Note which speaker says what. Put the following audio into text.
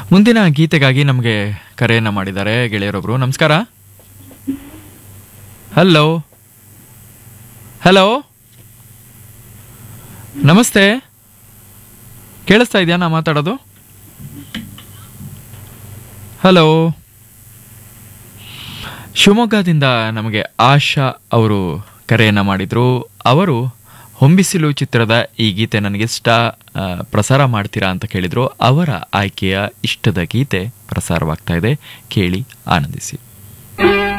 Speaker 1: ಮುಂದಿನ ಗೀತೆಗಾಗಿ ನಮಗೆ ಕರೆಯನ್ನ ಮಾಡಿದ್ದಾರೆ ಗೆಳೆಯರೊಬ್ರು ನಮಸ್ಕಾರ ಹಲೋ ಹಲೋ ನಮಸ್ತೆ ಕೇಳಿಸ್ತಾ ಇದೆಯಾ ನಾ ಮಾತಾಡೋದು ಹಲೋ ಶಿವಮೊಗ್ಗದಿಂದ ನಮಗೆ ಆಶಾ ಅವರು ಕರೆಯನ್ನ ಮಾಡಿದ್ರು ಅವರು ಹೊಂಬಿಸಿಲು ಚಿತ್ರದ ಈ ಗೀತೆ ನನಗಿಷ್ಟ ಆ, ಪ್ರಸಾರ ಮಾಡ್ತೀರಾ ಅಂತ ಕೇಳಿದ್ರು ಅವರ ಆಯ್ಕೆಯ ಇಷ್ಟದ ಗೀತೆ ಪ್ರಸಾರವಾಗ್ತಾ ಇದೆ ಕೇಳಿ ಆನಂದಿಸಿ